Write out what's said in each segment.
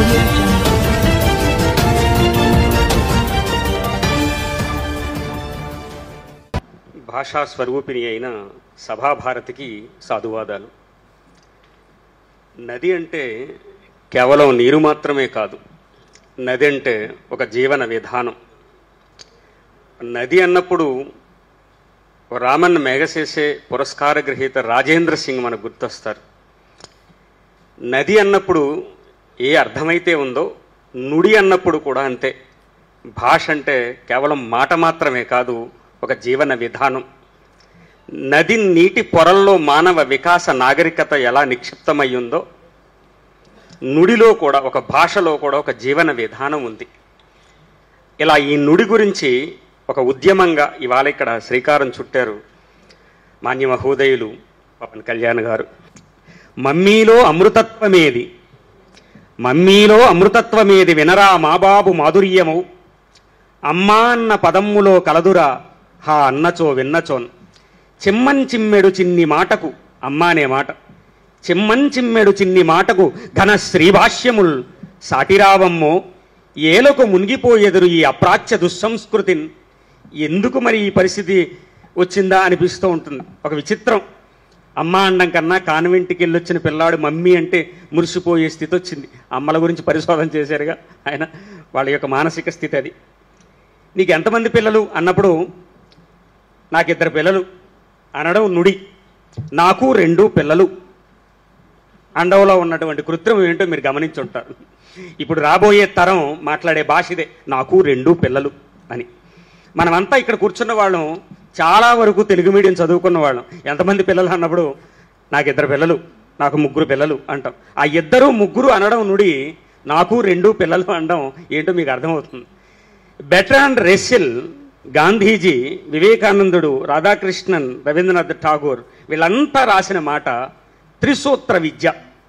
audio jungle. భాషా స్వరూపిణి అయిన సభాభారతికి సాధువాదాలు నది అంటే కేవలం నీరు మాత్రమే కాదు నది అంటే ఒక జీవన విధానం నది అన్నప్పుడు రామన్ మేఘసేసే పురస్కార గ్రహీత రాజేంద్ర సింగ్ మనకు గుర్తొస్తారు నది అన్నప్పుడు ఏ అర్థమైతే ఉందో నుడి అన్నప్పుడు కూడా అంతే భాష అంటే కేవలం మాట మాత్రమే కాదు ఒక జీవన విధానం నది నీటి పొరల్లో మానవ వికాస నాగరికత ఎలా నిక్షిప్తమయ్యిందో నుడిలో కూడా ఒక భాషలో కూడా ఒక జీవన విధానం ఉంది ఇలా ఈ నుడి గురించి ఒక ఉద్యమంగా ఇవాళ ఇక్కడ శ్రీకారం చుట్టారు మాన్య మహోదయులు పవన్ కళ్యాణ్ గారు మమ్మీలో అమృతత్వమేది మమ్మీలో అమృతత్వమేది వినరా మా బాబు మాధుర్యము అమ్మా అన్న పదమ్ములో కలదురా హా అన్నచో విన్నచోన్ చిమ్మన్ చిమ్మెడు చిన్ని మాటకు అమ్మా అనే మాట చిమ్మన్ చిమ్మెడు చిన్ని మాటకు ఘన శ్రీభాష్యముల్ సాటిరావమ్మో ఏలకు మునిగిపోయెదురు ఈ అప్రాచ్య దుస్సంస్కృతిన్ ఎందుకు మరి ఈ పరిస్థితి వచ్చిందా అనిపిస్తూ ఉంటుంది ఒక విచిత్రం అమ్మ అండం కన్నా కాన్వెంట్కి వెళ్ళొచ్చిన పిల్లాడు మమ్మీ అంటే మురిసిపోయే స్థితి వచ్చింది అమ్మల గురించి పరిశోధన చేశారుగా ఆయన వాళ్ళ యొక్క మానసిక స్థితి అది నీకు ఎంతమంది పిల్లలు అన్నప్పుడు నాకు ఇద్దరు పిల్లలు అనడం నుడి నాకు రెండు పిల్లలు అండవలో ఉన్నటువంటి కృత్రిమం ఏంటో మీరు గమనించుంటారు ఇప్పుడు రాబోయే తరం మాట్లాడే భాష ఇదే నాకు రెండు పిల్లలు అని మనమంతా ఇక్కడ కూర్చున్న వాళ్ళం చాలా వరకు తెలుగు మీడియం చదువుకున్న వాళ్ళం ఎంతమంది పిల్లలు అన్నప్పుడు నాకు ఇద్దరు పిల్లలు నాకు ముగ్గురు పిల్లలు అంటాం ఆ ఇద్దరు ముగ్గురు అనడం నుడి నాకు రెండు పిల్లలు అనడం ఏంటో మీకు అర్థమవుతుంది బెట్రాన్ రెసిల్ గాంధీజీ వివేకానందుడు రాధాకృష్ణన్ రవీంద్రనాథ్ ఠాగూర్ వీళ్ళంతా రాసిన మాట త్రిసూత్ర విద్య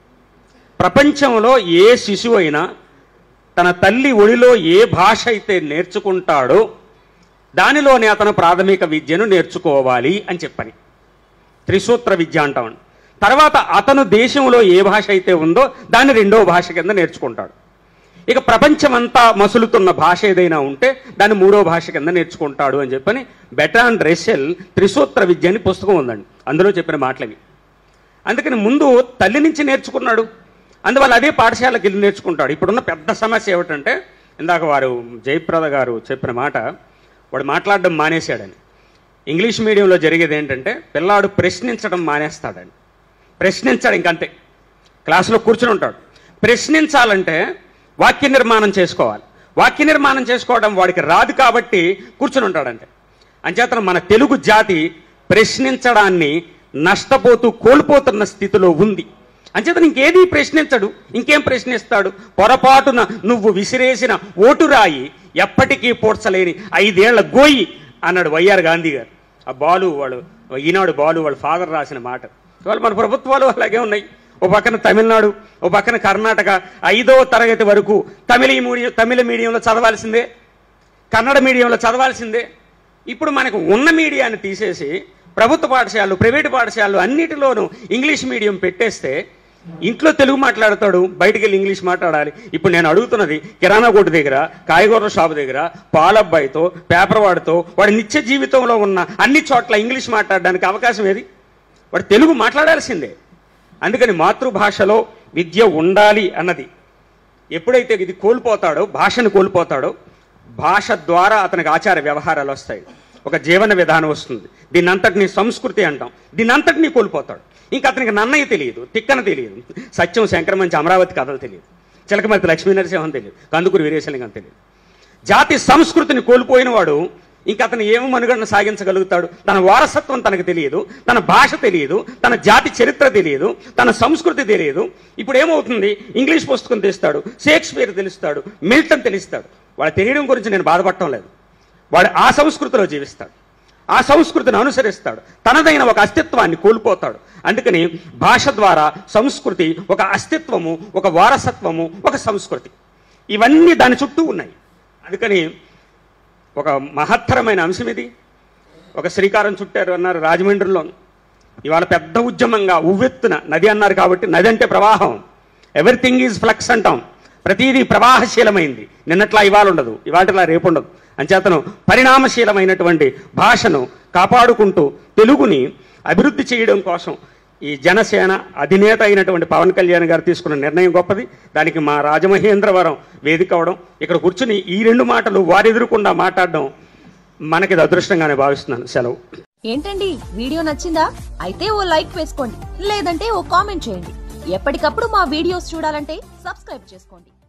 ప్రపంచంలో ఏ శిశువు అయినా తన తల్లి ఒడిలో ఏ భాష అయితే నేర్చుకుంటాడో దానిలోనే అతను ప్రాథమిక విద్యను నేర్చుకోవాలి అని చెప్పని త్రిసూత్ర విద్య అంటాం తర్వాత అతను దేశంలో ఏ భాష అయితే ఉందో దాన్ని రెండో భాష కింద నేర్చుకుంటాడు ఇక ప్రపంచమంతా మసులుతున్న భాష ఏదైనా ఉంటే దాన్ని మూడో భాష కింద నేర్చుకుంటాడు అని చెప్పని బెటాన్ రెసెల్ త్రిసూత్ర విద్య అని పుస్తకం ఉందండి అందులో చెప్పిన మాటలవి అందుకని ముందు తల్లి నుంచి నేర్చుకున్నాడు అందువల్ల అదే పాఠశాలకు వెళ్ళి నేర్చుకుంటాడు ఇప్పుడున్న పెద్ద సమస్య ఏమిటంటే ఇందాక వారు జయప్రద గారు చెప్పిన మాట వాడు మాట్లాడడం మానేశాడని ఇంగ్లీష్ మీడియంలో జరిగేది ఏంటంటే పిల్లాడు ప్రశ్నించడం మానేస్తాడని ప్రశ్నించాడు ఇంకంతే క్లాసులో కూర్చుని ఉంటాడు ప్రశ్నించాలంటే వాక్య నిర్మాణం చేసుకోవాలి వాక్య నిర్మాణం చేసుకోవడం వాడికి రాదు కాబట్టి కూర్చుని ఉంటాడంటే అంచేతన మన తెలుగు జాతి ప్రశ్నించడాన్ని నష్టపోతూ కోల్పోతున్న స్థితిలో ఉంది అంచేతను ఇంకేది ప్రశ్నించడు ఇంకేం ప్రశ్నిస్తాడు పొరపాటున నువ్వు విసిరేసిన ఓటురాయి ఎప్పటికీ పోడ్చలేని ఐదేళ్ల గోయి అన్నాడు వైఆర్ గాంధీ గారు ఆ బాలు వాడు ఈనాడు బాలు వాళ్ళ ఫాదర్ రాసిన మాట ఇవాళ మన ప్రభుత్వాలు అలాగే ఉన్నాయి ఓ పక్కన తమిళనాడు ఓ పక్కన కర్ణాటక ఐదో తరగతి వరకు తమిళ మీడియం తమిళ మీడియంలో చదవాల్సిందే కన్నడ మీడియంలో చదవాల్సిందే ఇప్పుడు మనకు ఉన్న మీడియాన్ని తీసేసి ప్రభుత్వ పాఠశాలలు ప్రైవేటు పాఠశాలలు అన్నిటిలోనూ ఇంగ్లీష్ మీడియం పెట్టేస్తే ఇంట్లో తెలుగు మాట్లాడతాడు బయటికి వెళ్ళి ఇంగ్లీష్ మాట్లాడాలి ఇప్పుడు నేను అడుగుతున్నది కిరాణా కొట్టు దగ్గర కాయగూరల షాపు దగ్గర పాలబ్బాయితో పేపర్ వాడితో వాడి నిత్య జీవితంలో ఉన్న అన్ని చోట్ల ఇంగ్లీష్ మాట్లాడడానికి అవకాశం ఏది వాడు తెలుగు మాట్లాడాల్సిందే అందుకని మాతృభాషలో విద్య ఉండాలి అన్నది ఎప్పుడైతే ఇది కోల్పోతాడో భాషను కోల్పోతాడో భాష ద్వారా అతనికి ఆచార వ్యవహారాలు వస్తాయి ఒక జీవన విధానం వస్తుంది దీన్ని అంతటిని సంస్కృతి అంటాం దీన్ని అంతటినీ కోల్పోతాడు ఇంకా అతనికి నన్నయ్య తెలియదు తిక్కన తెలియదు సత్యం శంకర మంచి అమరావతి కథలు తెలియదు చిలకమర్తి లక్ష్మీ నరసింహం తెలియదు కందుకూరు వీరేశలింగం తెలియదు జాతి సంస్కృతిని కోల్పోయిన వాడు ఇంకా అతను ఏమి మనుగడను సాగించగలుగుతాడు తన వారసత్వం తనకు తెలియదు తన భాష తెలియదు తన జాతి చరిత్ర తెలియదు తన సంస్కృతి తెలియదు ఇప్పుడు ఏమవుతుంది ఇంగ్లీష్ పుస్తకం తెస్తాడు షేక్స్పియర్ తెలుస్తాడు మిల్టన్ తెలుస్తాడు వాడు తెలియడం గురించి నేను బాధపడటం లేదు వాడు ఆ సంస్కృతిలో జీవిస్తాడు ఆ సంస్కృతిని అనుసరిస్తాడు తనదైన ఒక అస్తిత్వాన్ని కోల్పోతాడు అందుకని భాష ద్వారా సంస్కృతి ఒక అస్తిత్వము ఒక వారసత్వము ఒక సంస్కృతి ఇవన్నీ దాని చుట్టూ ఉన్నాయి అందుకని ఒక మహత్తరమైన అంశం ఇది ఒక శ్రీకారం చుట్టారు అన్నారు రాజమండ్రిలో ఇవాళ పెద్ద ఉద్యమంగా ఉవ్వెత్తున నది అన్నారు కాబట్టి నది అంటే ప్రవాహం ఎవ్రీథింగ్ ఈజ్ ఫ్లక్స్ అంటాం ప్రతిదీ ప్రవాహశీలమైంది నిన్నట్లా ఇవాళ ఉండదు ఇవాటిలా రేపు ఉండదు అంచేతను పరిణామశీలమైనటువంటి భాషను కాపాడుకుంటూ తెలుగుని అభివృద్ధి చేయడం కోసం ఈ జనసేన అధినేత అయినటువంటి పవన్ కళ్యాణ్ గారు తీసుకున్న నిర్ణయం గొప్పది దానికి మా రాజమహేంద్రవరం వేదిక అవడం ఇక్కడ కూర్చుని ఈ రెండు మాటలు వారు ఎదురుకుండా మాట్లాడడం మనకి ఇది అదృష్టంగానే భావిస్తున్నాను సెలవు ఏంటండి వీడియో నచ్చిందా అయితే ఓ లైక్ వేసుకోండి లేదంటే ఓ కామెంట్ చేయండి ఎప్పటికప్పుడు మా వీడియోస్ చూడాలంటే సబ్స్క్రైబ్ చేసుకోండి